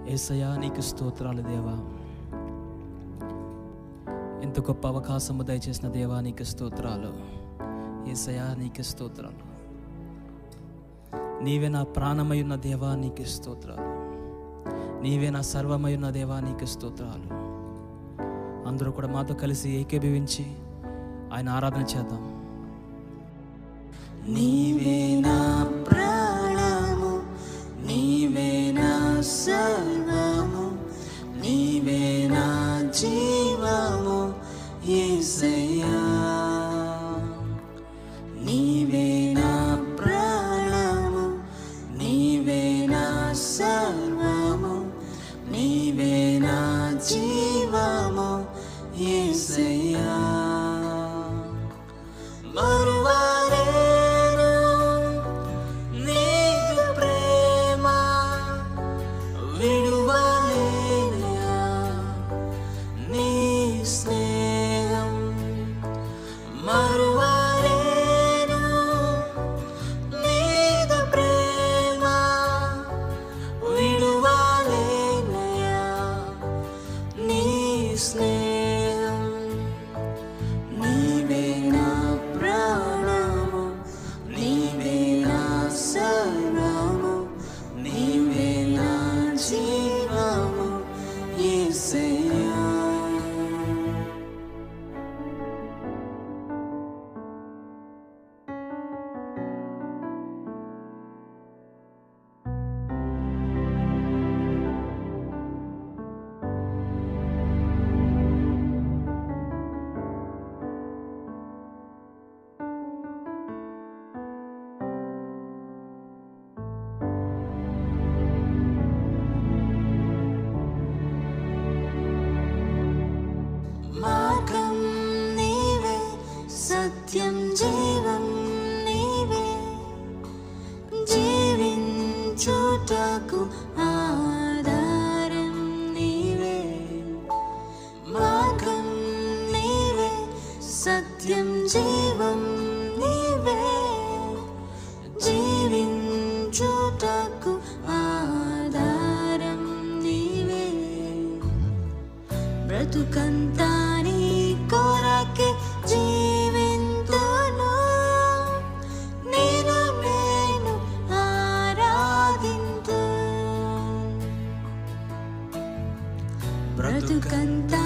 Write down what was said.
ఏసయ్యా నీకు స్తోత్రాలు దేవా ఎంత గొప్ప అవకాశము దయచేసిన దేవా నీకు స్తోత్రాలు ఏసయ్యా నీకు స్తోత్రాలు నీవే నా ప్రాణమై ఉన్న దేవా నీకు స్తోత్రాలు నీవే నా సర్వమై ఉన్న దేవా నీకు స్తోత్రాలు అందరూ కూడా మాతో కలిసి ఏకీభవించి ఆయన ఆరాధన చేద్దాం నీవే నా ప్రాణము నీవే నా సర్వము నీవే నా జీవము యేసయ్యా నీవే నా ప్రాణము నీవే నా సర్వము నీవే నా జీవము యేసయ్యా మరువలేను నీదు ప్రేమ విడువలేనయా నీ స్నేహం మరువలేను నీదు ప్రేమ విడువలేనయా నీ స్నేహం నీవే నా ప్రాణము నీవే నా సర్వము నీవే నా జీవము యేసయ్యా మార్గం నీవే సత్యం జీవం నీవే జీవించుటకు ఆధారం నీవే మార్గం నీవే సత్యం జీవం నీవే జీవించుటకు ఆధారం నీవే బ్రతుకంతా నీ కొరకే జీవింతును నేను నేను ఆరాధింతు బ్రతుకంతా